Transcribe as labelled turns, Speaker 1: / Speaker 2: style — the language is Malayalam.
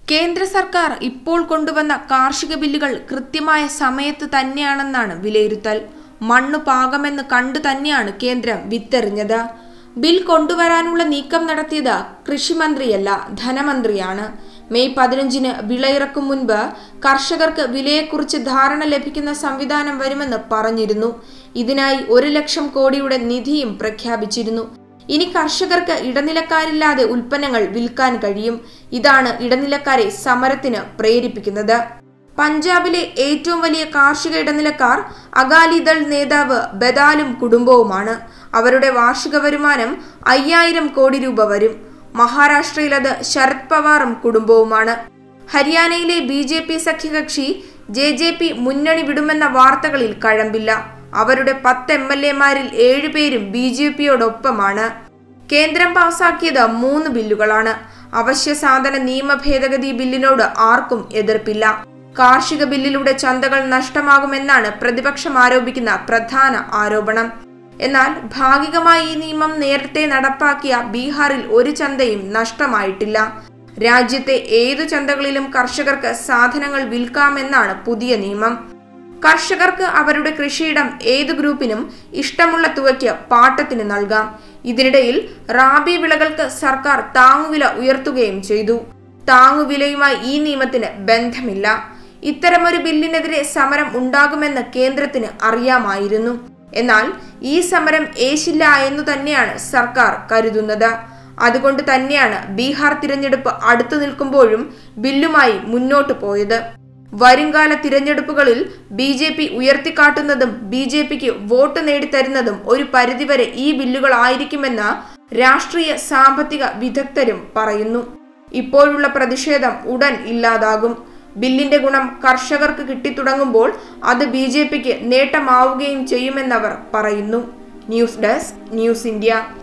Speaker 1: കേന്ദ്ര സർക്കാർ ഇപ്പോൾ കൊണ്ടുവന്ന കാർഷിക ബില്ലുകൾ കൃത്യമായ സമയത്ത് തന്നെയാണെന്നാണ് വിലയിരുത്തൽ മണ്ണ് പാകമെന്ന് കണ്ടു തന്നെയാണ് കേന്ദ്രം വിത്തെറിഞ്ഞത് ബിൽ കൊണ്ടുവരാനുള്ള നീക്കം നടത്തിയത് കൃഷിമന്ത്രിയല്ല ധനമന്ത്രിയാണ് മെയ് പതിനഞ്ചിന് വിളയിറക്കും മുൻപ് കർഷകർക്ക് വിലയെക്കുറിച്ച് ധാരണ ലഭിക്കുന്ന സംവിധാനം വരുമെന്ന് പറഞ്ഞിരുന്നു ഇതിനായി ഒരു ലക്ഷം കോടിയുടെ നിധിയും പ്രഖ്യാപിച്ചിരുന്നു ഇനി കർഷകർക്ക് ഇടനിലക്കാരില്ലാതെ ഉൽപ്പന്നങ്ങൾ വിൽക്കാൻ കഴിയും ഇതാണ് ഇടനിലക്കാരെ സമരത്തിന് പ്രേരിപ്പിക്കുന്നത് പഞ്ചാബിലെ ഏറ്റവും വലിയ കാർഷിക ഇടനിലക്കാർ അകാലിദൾ നേതാവ് ബദാലും കുടുംബവുമാണ് അവരുടെ വാർഷിക വരുമാനം അയ്യായിരം കോടി രൂപ വരും മഹാരാഷ്ട്രയിൽ അത് ശരത് പവാറും കുടുംബവുമാണ് ഹരിയാനയിലെ ബി ജെ പി സഖ്യകക്ഷി ജെ ജെ പി മുന്നണി വിടുമെന്ന വാർത്തകളിൽ കഴമ്പില്ല അവരുടെ പത്ത് എം എൽ എമാരിൽ ഏഴുപേരും ബി ജെ പിയോടൊപ്പമാണ് കേന്ദ്രം പാസാക്കിയത് മൂന്ന് ബില്ലുകളാണ് അവശ്യ സാധന നിയമ ഭേദഗതി ബില്ലിനോട് ആർക്കും എതിർപ്പില്ല കാർഷിക ബില്ലിലൂടെ ചന്തകൾ നഷ്ടമാകുമെന്നാണ് പ്രതിപക്ഷം ആരോപിക്കുന്ന പ്രധാന ആരോപണം എന്നാൽ ഭാഗികമായി ഈ നിയമം നേരത്തെ നടപ്പാക്കിയ ബീഹാറിൽ ഒരു ചന്തയും നഷ്ടമായിട്ടില്ല രാജ്യത്തെ ഏതു ചന്തകളിലും കർഷകർക്ക് സാധനങ്ങൾ വിൽക്കാമെന്നാണ് പുതിയ നിയമം കർഷകർക്ക് അവരുടെ കൃഷിയിടം ഏതു ഗ്രൂപ്പിനും ഇഷ്ടമുള്ള തുകയ്ക്ക് പാട്ടത്തിന് നൽകാം ഇതിനിടയിൽ റാബി വിളകൾക്ക് സർക്കാർ താങ്ങുവില ഉയർത്തുകയും ചെയ്തു താങ്ങുവിലയുമായി ഈ നിയമത്തിന് ബന്ധമില്ല ഇത്തരമൊരു ബില്ലിനെതിരെ സമരം ഉണ്ടാകുമെന്ന് കേന്ദ്രത്തിന് അറിയാമായിരുന്നു എന്നാൽ ഈ സമരം ഏശില്ല എന്നു തന്നെയാണ് സർക്കാർ കരുതുന്നത് അതുകൊണ്ട് തന്നെയാണ് ബീഹാർ തിരഞ്ഞെടുപ്പ് അടുത്തു നിൽക്കുമ്പോഴും ബില്ലുമായി മുന്നോട്ടു പോയത് വരുംകാല തിരഞ്ഞെടുപ്പുകളിൽ ബി ജെ പി ഉയർത്തിക്കാട്ടുന്നതും ബി ജെ പിക്ക് വോട്ട് നേടിത്തരുന്നതും ഒരു പരിധിവരെ ഈ ബില്ലുകളായിരിക്കുമെന്ന് രാഷ്ട്രീയ സാമ്പത്തിക വിദഗ്ധരും പറയുന്നു ഇപ്പോഴുള്ള പ്രതിഷേധം ഉടൻ ഇല്ലാതാകും ബില്ലിന്റെ ഗുണം കർഷകർക്ക് കിട്ടിത്തുടങ്ങുമ്പോൾ അത് ബി ജെ പിക്ക് നേട്ടമാവുകയും ചെയ്യുമെന്നവർ പറയുന്നു ന്യൂസ് ഡെസ്ക് ന്യൂസ് ഇന്ത്യ